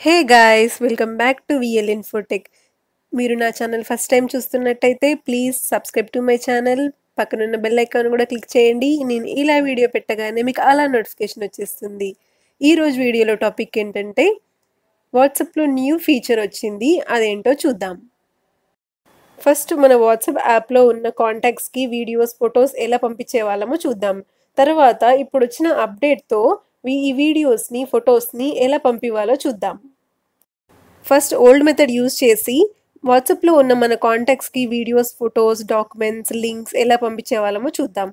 hey guys welcome back to VL Infotech మీరు నా channel first time చూస్తున్నట్టయితే please subscribe to my channel పక్కనున్న bell icon కూడా click చేయండి నేను ఇలా వీడియో పెట్టగానే మీకు అలా నోటిఫికేషన్ వచ్చేస్తుంది ఈ రోజు వీడియోలో టాపిక్ ఏంటంటే వాట్సాప్లో న్యూ ఫీచర్ వచ్చింది అదేంటో చూద్దాం ఫస్ట్ మన వాట్సాప్ యాప్లో ఉన్న కాంటాక్ట్స్కి వీడియోస్ ఫొటోస్ ఎలా పంపించే వాళ్ళమో చూద్దాం తర్వాత ఇప్పుడు వచ్చిన అప్డేట్తో ఈ వీడియోస్ని ఫొటోస్ని ఎలా పంపివ్వాలో చూద్దాం ఫస్ట్ ఓల్డ్ మెథడ్ యూజ్ చేసి వాట్సాప్లో ఉన్న మన కాంటాక్ట్స్కి వీడియోస్ ఫొటోస్ డాక్యుమెంట్స్ లింక్స్ ఎలా పంపించే వాళ్ళమో చూద్దాం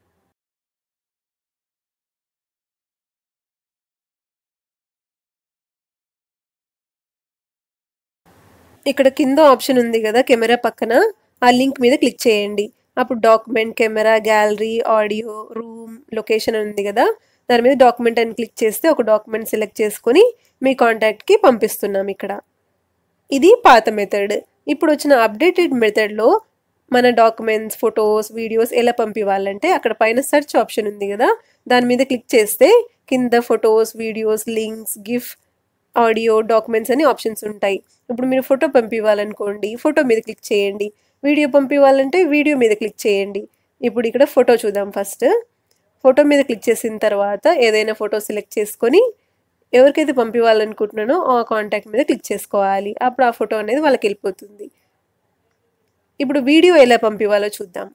ఇక్కడ కింద ఆప్షన్ ఉంది కదా కెమెరా పక్కన ఆ లింక్ మీద క్లిక్ చేయండి అప్పుడు document camera gallery audio room location ఉంది కదా దాని మీద డాక్యుమెంట్ అని క్లిక్ చేస్తే ఒక డాక్యుమెంట్ సెలెక్ట్ చేసుకొని మీ కాంటాక్ట్కి పంపిస్తున్నాం ఇక్కడ ఇది పాత మెథడ్ ఇప్పుడు వచ్చిన అప్డేటెడ్ మెథడ్లో మన డాక్యుమెంట్స్ ఫొటోస్ వీడియోస్ ఎలా పంపివ్వాలంటే అక్కడ పైన సెర్చ్ ఆప్షన్ ఉంది కదా దాని మీద క్లిక్ చేస్తే కింద photos videos links GIF audio documents అని ఆప్షన్స్ ఉంటాయి ఇప్పుడు మీరు ఫోటో పంపివ్వాలనుకోండి ఫోటో మీద క్లిక్ చేయండి వీడియో పంపివ్వాలంటే వీడియో మీద క్లిక్ చేయండి ఇప్పుడు ఇక్కడ ఫోటో చూద్దాం ఫస్ట్ ఫోటో మీద క్లిక్ చేసిన తర్వాత ఏదైనా ఫోటో సెలెక్ట్ చేసుకొని ఎవరికైతే పంపివ్వాలనుకుంటున్నానో ఆ కాంటాక్ట్ మీద క్లిక్ చేసుకోవాలి అప్పుడు ఆ ఫోటో అనేది వాళ్ళకి వెళ్ళిపోతుంది ఇప్పుడు వీడియో ఎలా పంపివ్వాలో చూద్దాం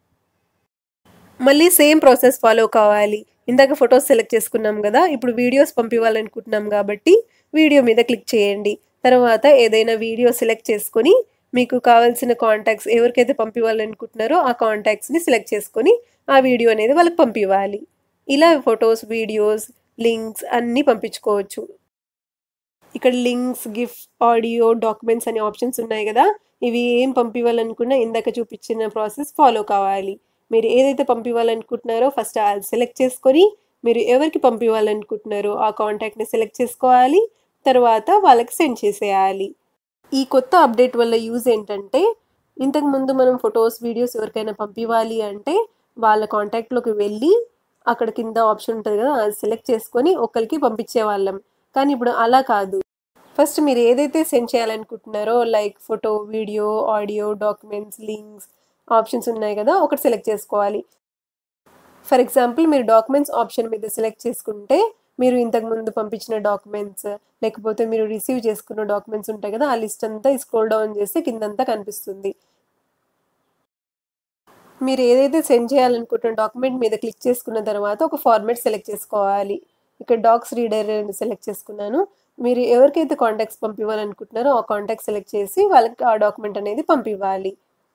మళ్ళీ సేమ్ ప్రాసెస్ ఫాలో కావాలి ఇందాక ఫొటోస్ సెలెక్ట్ చేసుకున్నాం కదా ఇప్పుడు వీడియోస్ పంపివ్వాలనుకుంటున్నాం కాబట్టి వీడియో మీద క్లిక్ చేయండి తర్వాత ఏదైనా వీడియో సెలెక్ట్ చేసుకొని మీకు కావాల్సిన కాంటాక్ట్స్ ఎవరికైతే పంపివ్వాలనుకుంటున్నారో ఆ కాంటాక్ట్స్ని సెలెక్ట్ చేసుకొని ఆ వీడియో అనేది వాళ్ళకి పంపివ్వాలి ఇలా ఫొటోస్ వీడియోస్ లింక్స్ అన్నీ పంపించుకోవచ్చు ఇక్కడ లింక్స్ గిఫ్ట్ ఆడియో డాక్యుమెంట్స్ అనే ఆప్షన్స్ ఉన్నాయి కదా ఇవి ఏం పంపివ్వాలనుకున్నా ఇందాక చూపించిన ప్రాసెస్ ఫాలో కావాలి మీరు ఏదైతే పంపివ్వాలనుకుంటున్నారో ఫస్ట్ సెలెక్ట్ చేసుకొని మీరు ఎవరికి పంపివ్వాలనుకుంటున్నారో ఆ కాంటాక్ట్ని సెలెక్ట్ చేసుకోవాలి తర్వాత వాళ్ళకి సెండ్ చేసేయాలి ఈ కొత్త అప్డేట్ వల్ల యూజ్ ఏంటంటే ఇంతకు ముందు మనం ఫొటోస్ వీడియోస్ ఎవరికైనా పంపివ్వాలి అంటే వాళ్ళ కాంటాక్ట్లోకి వెళ్ళి అక్కడ కింద ఆప్షన్ ఉంటుంది కదా అది సెలెక్ట్ చేసుకొని ఒకరికి పంపించే వాళ్ళం కానీ ఇప్పుడు అలా కాదు ఫస్ట్ మీరు ఏదైతే సెండ్ చేయాలనుకుంటున్నారో like photo video audio documents links options ఉన్నాయి కదా ఒకటి సెలెక్ట్ చేసుకోవాలి ఫర్ ఎగ్జాంపుల్ మీరు డాక్యుమెంట్స్ ఆప్షన్ మీద సెలెక్ట్ చేసుకుంటే మీరు ఇంతకు ముందు పంపించిన డాక్యుమెంట్స్ లేకపోతే మీరు రిసీవ్ చేసుకున్న డాక్యుమెంట్స్ ఉంటాయి కదా ఆ లిస్ట్ అంతా స్క్రోల్ డౌన్ చేస్తే కిందంతా కనిపిస్తుంది మీరు ఏదైతే సెండ్ చేయాలనుకుంటున్న డాక్యుమెంట్ మీద క్లిక్ చేసుకున్న తర్వాత ఒక ఫార్మాట్ సెలెక్ట్ చేసుకోవాలి ఇక్కడ డాక్స్ రీడర్ సెలెక్ట్ చేసుకున్నాను మీరు ఎవరికైతే కాంటాక్ట్స్ పంపివ్వాలనుకుంటున్నారో ఆ కాంటాక్ట్ సెలెక్ట్ చేసి వాళ్ళకి ఆ డాక్యుమెంట్ అనేది పంపివ్వాలి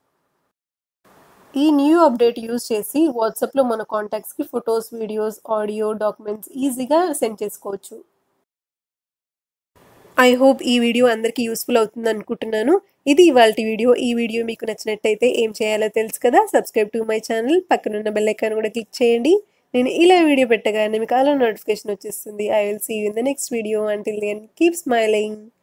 ఈ న్యూ అప్డేట్ యూజ్ చేసి వాట్సాప్లో మన కాంటాక్ట్స్కి ఫొటోస్ వీడియోస్ ఆడియో డాక్యుమెంట్స్ ఈజీగా సెండ్ చేసుకోవచ్చు ఐ హోప్ ఈ వీడియో అందరికీ యూస్ఫుల్ అవుతుంది అనుకుంటున్నాను ఇది ఇవాళ వీడియో ఈ వీడియో మీకు నచ్చినట్టయితే ఏం చేయాలో తెలుసు కదా సబ్స్క్రైబ్ టు మై ఛానల్ పక్కనున్న బెల్ ఐకాన్ కూడా క్లిక్ చేయండి నేను ఇలా వీడియో పెట్టగానే మీకు అలా నోటిఫికేషన్ వచ్చేస్తుంది I will see you in the next video until then keep smiling